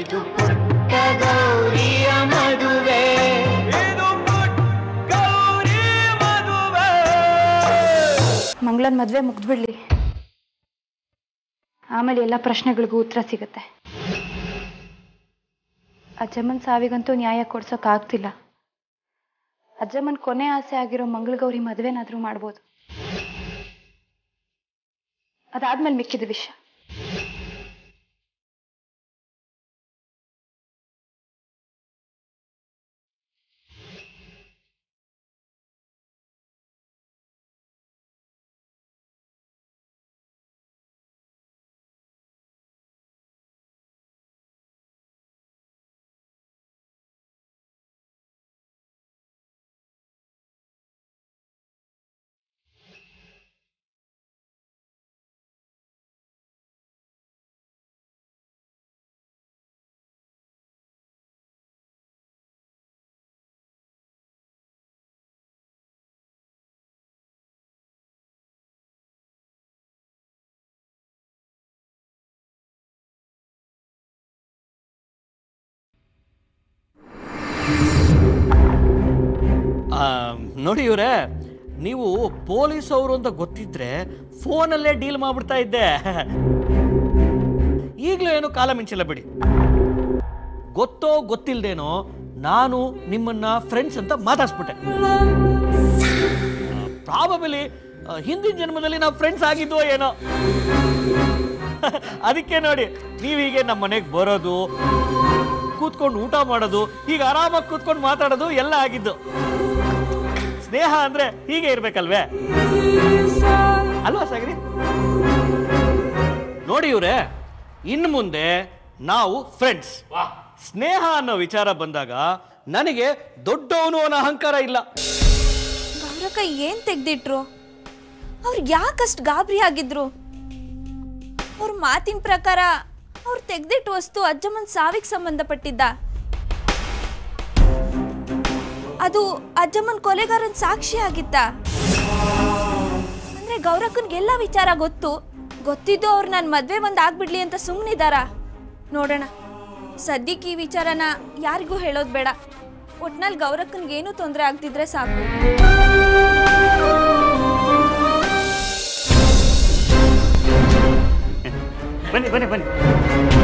ಇದು ಪುಟ್ಟ ಗೌರಿಯ ಮದುವೆ ಇದು ಪುಟ್ಟ ಗೌರಿ ಮದುವೆ ಮಂಗಳನ್ ಮದುವೆ ಮುಗ್ದ್ಬಿಡ್ಲಿ ಆಮೇಲೆ ಎಲ್ಲ ಪ್ರಶ್ನೆಗಳಿಗೂ ಉತ್ತರ ಸಿಗುತ್ತೆ ಅಜ್ಜಮ್ಮನ ಸಾವಿಗಂತೂ ನ್ಯಾಯ ಕೊಡ್ಸೋಕ್ಕಾಗ್ತಿಲ್ಲ ಅಜ್ಜಮ್ಮನ ಕೊನೆ ಆಸೆ ಆಗಿರೋ ಮಂಗಳಗೌರಿ ಮದುವೆನಾದ್ರೂ ಮಾಡ್ಬೋದು ಅದಾದ್ಮೇಲೆ ಮಿಕ್ಕಿದ ವಿಷಯ ಆ, ನೋಡಿ ಇವರೇ ನೀವು ಪೊಲೀಸ್ ಅವರು ಅಂತ ಗೊತ್ತಿದ್ರೆ ಫೋನಲ್ಲೇ ಡೀಲ್ ಮಾಡ್ಬಿಡ್ತಾ ಇದ್ದೆ ಈಗಲೂ ಏನು ಕಾಲ ಮಿಂಚಿಲ್ಲ ಬಿಡಿ ಗೊತ್ತೋ ಗೊತ್ತಿಲ್ದೇನೋ ನಾನು ನಿಮ್ಮನ್ನ ಫ್ರೆಂಡ್ಸ್ ಅಂತ ಮಾತಾಡ್ಸ್ಬಿಟ್ಟೆ ಪ್ರಾಬಬಲಿ ಹಿಂದಿನ ಜನ್ಮದಲ್ಲಿ ನಾವು ಫ್ರೆಂಡ್ಸ್ ಆಗಿದ್ವೋ ಏನೋ ಅದಕ್ಕೆ ನೋಡಿ ನೀವೀಗೆ ನಮ್ಮ ಮನೆಗೆ ಬರೋದು ಕೂತ್ಕೊಂಡು ಊಟ ಮಾಡೋದು ಈಗ ಆರಾಮಾಗಿ ಕೂತ್ಕೊಂಡು ಮಾತಾಡೋದು ಎಲ್ಲ ಆಗಿದ್ದು ಸ್ನೇಹ ಅಂದ್ರೆ ಹೀಗೆ ಇರ್ಬೇಕಲ್ವೇ ಅಲ್ವಾ ಸಾಗರಿ ನೋಡಿ ಇವ್ರೆ ಇನ್ನು ಮುಂದೆ ನಾವು ಫ್ರೆಂಡ್ಸ್ ಸ್ನೇಹ ಅನ್ನೋ ವಿಚಾರ ಬಂದಾಗ ನನಗೆ ದೊಡ್ಡವನು ಅನ್ನೋ ಅಹಂಕಾರ ಇಲ್ಲ ಗೌರಕ್ಕ ಏನ್ ತೆಗ್ದಿಟ್ರು ಅವ್ರು ಯಾಕಷ್ಟು ಗಾಬರಿ ಆಗಿದ್ರು ಅವ್ರ ಮಾತಿನ ಪ್ರಕಾರ ಅವ್ರು ತೆಗ್ದಿಟ್ಟು ವಸ್ತು ಅಜ್ಜಮ್ಮನ್ ಸಾವಿಗೆ ಸಂಬಂಧಪಟ್ಟಿದ್ದ ಅದು ಅಜ್ಜಮ್ಮನ್ ಕೊಲೆಗಾರನ್ ಸಾಕ್ಷಿ ಆಗಿತ್ತ ಅಂದ್ರೆ ಗೌರಕ್ಕನ್ಗೆಲ್ಲ ವಿಚಾರ ಗೊತ್ತು ಗೊತ್ತಿದ್ದು ಅವ್ರು ನನ್ನ ಮದ್ವೆ ಒಂದ್ ಆಗ್ಬಿಡ್ಲಿ ಅಂತ ಸುಮ್ಮನಿದಾರ ನೋಡೋಣ ಸದ್ಯಕ್ಕೆ ಈ ವಿಚಾರನ ಯಾರಿಗೂ ಹೇಳೋದು ಬೇಡ ಒಟ್ನಲ್ಲಿ ಗೌರಕ್ಕನ್ಗೇನು ತೊಂದರೆ ಆಗ್ತಿದ್ರೆ ಸಾಕು ಬನ್ನಿ ಬನ್ನಿ ಬನ್ನಿ